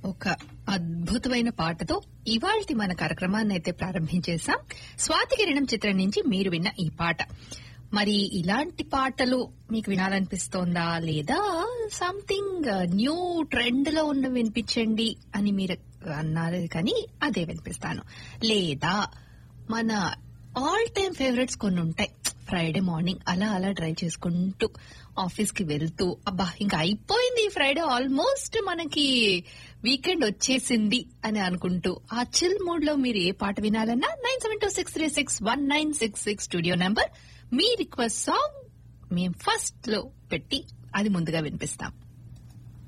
ఒక అద్భుతమైన పాటతో ఇవాల్టి మన కార్యక్రమాన్ని అయితే ప్రారంభించేశాం స్వాతి కిరణం చిత్రం నుంచి మీరు విన్న ఈ పాట మరి ఇలాంటి పాటలు మీకు వినాలనిపిస్తోందా లేదా సంథింగ్ న్యూ ట్రెండ్ లో ఉన్న వినిపించండి అని మీరు అన్నారు కానీ అదే వినిపిస్తాను లేదా మన ఆల్ టైమ్ ఫేవరెట్స్ కొన్ని ఉంటాయి ఫ్రైడే మార్నింగ్ అలా అలా డ్రైవ్ చేసుకుంటూ ఆఫీస్ కి వెళ్తూ అబ్బా ఇంకా అయిపోయింది ఈ ఫ్రైడే ఆల్మోస్ట్ మనకి వీకెండ్ వచ్చేసింది అని అనుకుంటూ ఆ చిల్ మూడ్ లో మీరు ఏ పాట వినాలన్నా nine seven two six three six one nine six six studio number మీ రిక్వెస్ట్ సాంగ్ మేము ఫస్ట్ లో పెట్టి అది ముందుగా వినిపిస్తాం